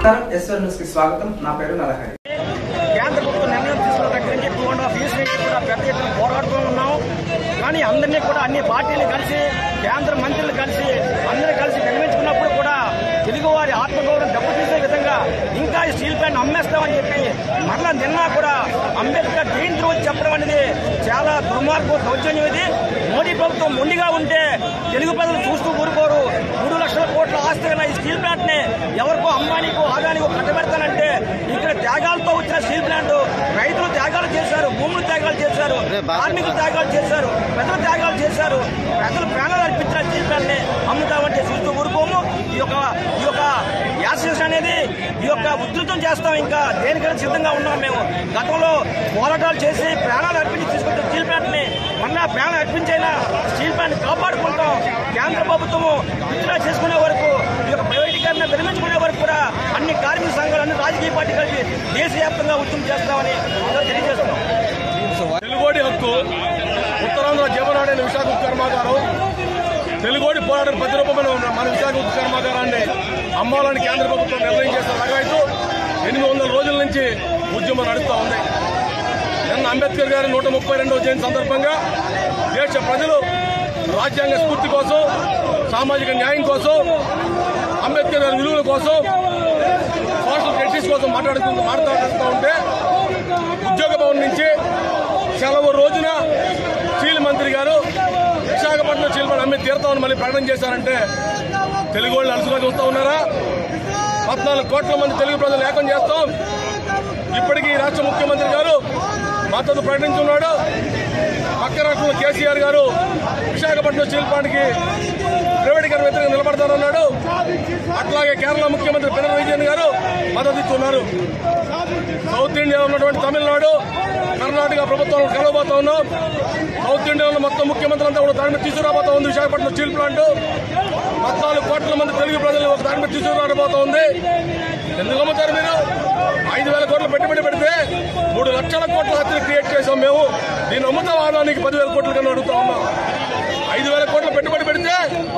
నమస్కారం SR news కి స్వాగతం నా పేరు నరహరి కేంద్ర ప్రభుత్వం నిర్ణయం తీసుకున్న దగ్గర నుంచి టూ అండ్ హాఫ్ ఇయర్స్ నుంచి కూడా పెద్ద ఎత్తున పోరాడుతూ ఉన్నాం కానీ అందరినీ కూడా అన్ని పార్టీలు కలిసి కేంద్ర మంత్రులు కలిసి అందరూ కలిసి నిర్మించుకున్నప్పుడు కూడా తెలుగువారి ఆత్మగౌరవం దెబ్బతీసే విధంగా ఇంకా ఈ స్టీల్ ప్లాంట్ అమ్మేస్తామని చెప్పి మరలా నిన్న కూడా అంబేద్కర్ జయంతి రోజు చెప్పడం అనేది చాలా దుర్మార్గం దౌర్జన్యం ఇది మోడీ ప్రభుత్వం మొండిగా ఉంటే తెలుగు ప్రజలు చూస్తూ ఊరుకోరు మూడు లక్షల కోట్ల ఆస్తి గల ఈ స్టీల్ ప్లాంట్ ని ఎవరికో అంబానీకో ఆదానికో కట్టబెడతానంటే ఇక్కడ త్యాగాలతో వచ్చిన స్టీల్ ప్లాంట్ రైతులు త్యాగాలు చేశారు భూములు త్యాగాలు చేశారు కార్మికులు త్యాగాలు చేశారు ప్రజలు త్యాగాలు చేశారు ప్రజలు ప్రాణాలు అర్పించిన స్టీల్ ప్లాంట్ ని అమ్ముతామంటే చూస్తూ ఊరుకోము ఈ యొక్క ఈ యొక్క యాక్సిస్ అనేది ఈ యొక్క ఉధృతం చేస్తాం ఇంకా దేనికైనా సిద్ధంగా ఉన్నాం మేము గతంలో పోరాటాలు చేసి ప్రాణాలు అర్పించి తీసుకుంటే స్టీల్ ప్లాంట్ ని మొన్న ప్రాణాలు అర్పించైనా స్టీల్ ప్లాంట్ కాపాడుకుంటాం కేంద్ర ప్రభుత్వము విత్డ్రా చేసుకునే వరకు ఈ యొక్క ప్రైవేటీకరణ విరమించుకునే వరకు కూడా అన్ని కార్మిక సంఘాలు అన్ని రాజకీయ పార్టీ కలిపి దేశవ్యాప్తంగా ఉద్యమం చేస్తామని తెలియజేస్తున్నాం తెలుగోడి హక్కు ఉత్తరాంధ్ర జీవనాడైన విశాఖ ఉక్కు కర్మాగారం తెలుగోడి పోరాటం ప్రతిరూపమైన ఉన్న మన విశాఖ ఉక్కు కర్మాగారాన్ని అమ్మాలని కేంద్ర ప్రభుత్వం నిర్ణయం చేసిన లగాయతూ ఎనిమిది వందల రోజుల నుంచి ఉద్యమం నడుస్తూ ఉంది నిన్న అంబేద్కర్ గారి నూట ముప్పై రెండవ జయంతి సందర్భంగా దేశ ప్రజలు రాజ్యాంగ స్ఫూర్తి కోసం సామాజిక న్యాయం కోసం అంబేద్కర్ గారి విలువల కోసం సోషల్ జస్టిస్ కోసం మాట్లాడుతూ మాట్లాడుతూ ఉంటే ఉద్యోగ భవన్ నుంచి సెలవు రోజున స్టీల్ మంత్రి గారు విశాఖపట్నం స్టీల్ ప్లాంట్ అమ్మి తీరుతామని మళ్ళీ ప్రకటన చేశారంటే తెలుగు వాళ్ళు అలసిగా చూస్తూ ఉన్నారా పద్నాలుగు కోట్ల మంది తెలుగు ప్రజలు ఏకం చేస్తాం ఇప్పటికీ ఈ రాష్ట్ర ముఖ్యమంత్రి గారు మద్దతు ప్రకటించున్నాడు పక్క రాష్ట్రంలో కేసీఆర్ గారు విశాఖపట్నం స్టీల్ ప్లాంట్కి ప్రైవేటీకరణ వ్యతిరేకంగా నిలబడతారన్నాడు అట్లాగే కేరళ ముఖ్యమంత్రి పినరయ్ విజయన్ గారు మద్దతు ఇస్తున్నారు సౌత్ ఇండియాలో ఉన్నటువంటి తమిళనాడు కర్ణాటక ప్రభుత్వాలను కలవబోతా ఉన్నాం సౌత్ ఇండియాలో మొత్తం ముఖ్యమంత్రి అంతా కూడా దాని మీద తీసుకురాబోతా ఉంది విశాఖపట్నం స్టీల్ ప్లాంట్ పద్నాలుగు కోట్ల మంది తెలుగు ప్రజలు ఒక దాని మీద తీసుకురాబోతా ఉంది ఎందుకు అమ్ముతారు మీరు ఐదు వేల కోట్ల పెట్టుబడి పెడితే మూడు లక్షల కోట్ల ఆస్తిని క్రియేట్ చేసాం మేము దీన్ని అమ్ముతాం ఆదానికి పదివేల కోట్ల కన్నా అడుగుతా ఉన్నాం ఐదు వేల కోట్ల పెట్టుబడి పెడితే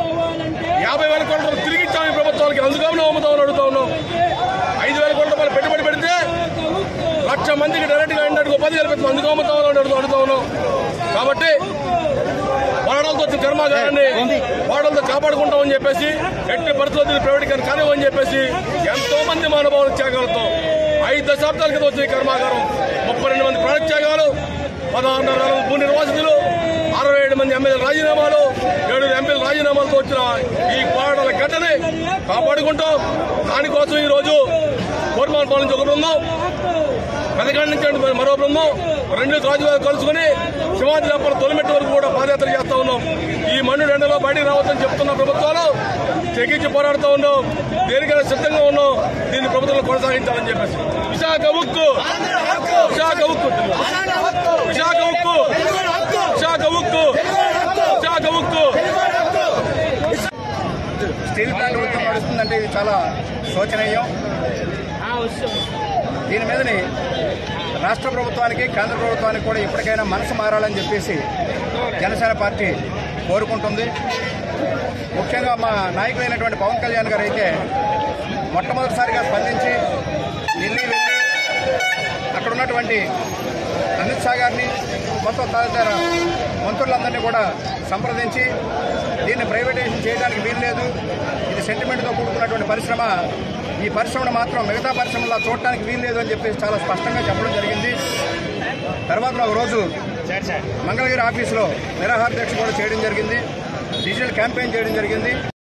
యాభై వేల కోట్ల రూపాయలు తిరిగి ఇచ్చాం ఈ ప్రభుత్వానికి అందుకని అమ్ముతామని అడుగుతా ఉన్నాం ఐదు వేల కోట్ల రూపాయలు పెట్టుబడి పెడితే లక్ష మందికి డైరెక్ట్ గా ఇండైరెక్ట్ ఉపాధి కల్పిస్తాం అందుకు అమ్ముతామని అడుగుతూ అడుగుతా ఉన్నాం కాబట్టి వాడలతో వచ్చిన కర్మాగారాన్ని వాడలతో కాపాడుకుంటామని చెప్పేసి ఎట్టి పరిస్థితుల్లో దీన్ని ప్రైవేటీకరణ కానివ్వని చెప్పేసి ఎంతో మంది మానవాళి త్యాగాలతో ఐదు దశాబ్దాల క్రితం వచ్చిన ఈ కర్మాగారం ముప్పై రెండు మంది ప్రాణ త్యాగాలు పదహారున్నర వేల భూ నిర్వాసితులు అరవై ఏడు మంది ఎమ్మెల్యేల రాజీనామాలు ఏడు ఎంపీల రాజీనామాలతో వచ్చిన ఈ పోరాటాల గడ్డని కాపాడుకుంటాం దానికోసం ఈ రోజు కోర్మాన్ పాలన నుంచి ఒక బృందం పెదగండి నుంచి మరో బృందం రెండు రాజువారు కలుసుకుని సింహాద్రి అప్పల తొలిమెట్టు వరకు కూడా పాదయాత్ర చేస్తా ఉన్నాం ఈ మన్ను ఎండలో బయటికి రావద్దని చెప్తున్న ప్రభుత్వాలు తెగించి పోరాడుతూ ఉన్నాం దేనికైనా సిద్ధంగా ఉన్నాం దీన్ని ప్రభుత్వం కొనసాగించాలని చెప్పేసి విశాఖ ఉక్కు విశాఖ ఉక్కు విశాఖ ఉక్కు విశాఖ ఉక్కు విశాఖ ఉక్కు స్టీల్ ప్లాంట్ ఉద్యమం నడుస్తుందంటే ఇది చాలా శోచనీయం దీని మీదని రాష్ట్ర ప్రభుత్వానికి కేంద్ర ప్రభుత్వానికి కూడా ఇప్పటికైనా మనసు మారాలని చెప్పేసి జనసేన పార్టీ కోరుకుంటుంది ముఖ్యంగా మా నాయకులైనటువంటి పవన్ కళ్యాణ్ గారు అయితే మొట్టమొదటిసారిగా స్పందించి ఢిల్లీ వెళ్ళి అక్కడ ఉన్నటువంటి అమిత్ షా గారిని మొత్తం తదితర మంత్రులందరినీ కూడా సంప్రదించి దీన్ని ప్రైవేటైజేషన్ చేయడానికి వీల్లేదు ఇది సెంటిమెంట్తో కూడుకున్నటువంటి పరిశ్రమ ఈ పరిశ్రమను మాత్రం మిగతా పరిశ్రమలా చూడటానికి వీల్లేదు అని చెప్పేసి చాలా స్పష్టంగా చెప్పడం జరిగింది తర్వాత ఒక రోజు మంగళగిరి ఆఫీసులో నిరాహార దీక్ష కూడా చేయడం జరిగింది డిజిటల్ క్యాంపెయిన్ చేయడం జరిగింది